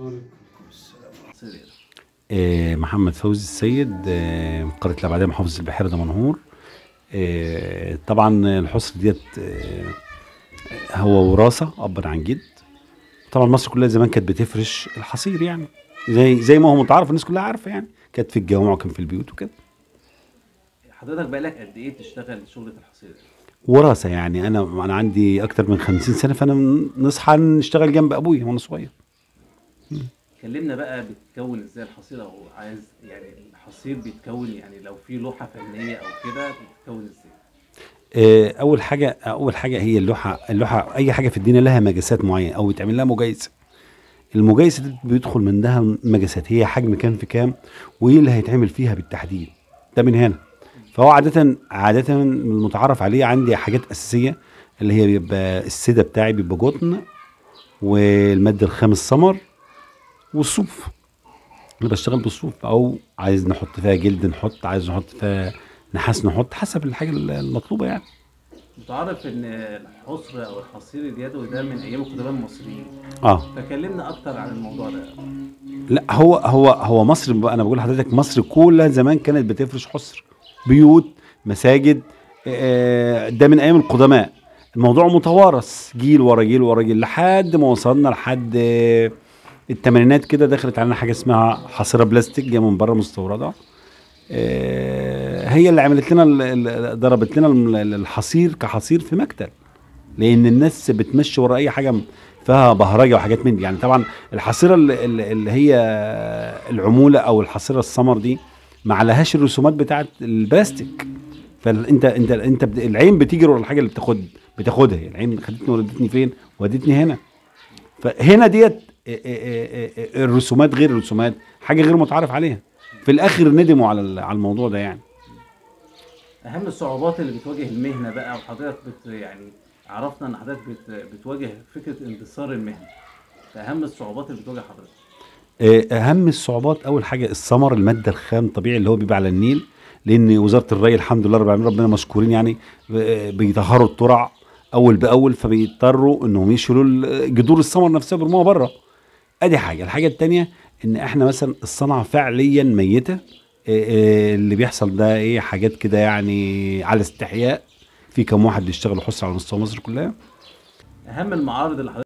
آه، محمد فوزي السيد آه، من قرية الأبعدية محافظة البحيرة دمنهور آه، طبعا الحصر ديت آه، هو وراثة أب عن جد طبعا مصر كلها زمان كانت بتفرش الحصير يعني زي زي ما هو متعارف الناس كلها عارفة يعني كانت في الجوامع وكان في البيوت وكده حضرتك بقالك قد ايه بتشتغل شغلة الحصير دي؟ وراثة يعني أنا أنا عندي أكتر من خمسين سنة فأنا نصحى نشتغل جنب أبويا وأنا صغير كلمنا بقى بتتكون ازاي الحصير او عايز يعني الحصير بيتكون يعني لو في لوحة فنية او كده بتتكون ازاي؟ آه، اول حاجه اول حاجه هي اللوحه اللوحه اي حاجه في الدنيا لها مقاسات معينه او بيتعمل لها مجايسه المجايسه دي بيدخل منها مقاسات هي حجم كام في كام وايه اللي هيتعمل فيها بالتحديد ده من هنا فهو عاده عاده المتعارف عليه عندي حاجات اساسيه اللي هي بيبقى السده بتاعي بيبقى جطن والماده الخام السمر والصوف انا بشتغل بالصوف او عايز نحط فيها جلد نحط عايز نحط فيها نحاس نحط حسب الحاجه المطلوبه يعني متعرف ان الحصر او الحصير اليدوي ده من ايام القدماء المصريين اه فكلمنا اكتر عن الموضوع ده لا هو هو هو مصر بقى انا بقول لحضرتك مصر كلها زمان كانت بتفرش حصر بيوت مساجد آه، ده من ايام القدماء الموضوع متوارث جيل ورا جيل ورا جيل لحد ما وصلنا لحد آه، الثمانينات كده دخلت علينا حاجه اسمها حصيره بلاستيك جايه من بره مستورده آه، هي اللي عملت لنا ال- ال- ضربت لنا ال- الحصير كحصير في مكتب لان الناس بتمشي ورا اي حاجه فيها بهرجه وحاجات من دي يعني طبعا الحصيره اللي, اللي هي العموله او الحصيره السمر دي ما عليهاش الرسومات بتاعت البلاستيك فانت انت انت بت- العين بتيجي ورا الحاجه اللي بتاخد بتاخدها هي العين خدتني ودتني فين ودتني هنا فهنا ديت ا- ا- ا- ا- الرسومات غير الرسومات حاجه غير متعارف عليها في الاخر ندموا على ال- على الموضوع ده يعني اهم الصعوبات اللي بتواجه المهنه بقى وحضرتك بت يعني عرفنا ان حضرتك بت بتواجه فكره اندثار المهنه فاهم الصعوبات اللي بتواجه حضرتك آه، اهم الصعوبات اول حاجه الثمر الماده الخام طبيعي اللي هو بيبقى على النيل لان وزاره الري الحمد لله رب العالمين ربنا مشكورين يعني آه، بيطهروا الترع اول باول فبيضطروا انهم يشيلوا ال- جذور الثمر نفسها بيرموها بره ادي حاجه الحاجه التانية ان احنا مثلا الصنعه فعليا ميته آه، آه، اللي بيحصل ده ايه حاجات كده يعني على استحياء في كم واحد بيشتغلوا حصر على مستوى مصر كلها اهم المعارض اللي حضرتك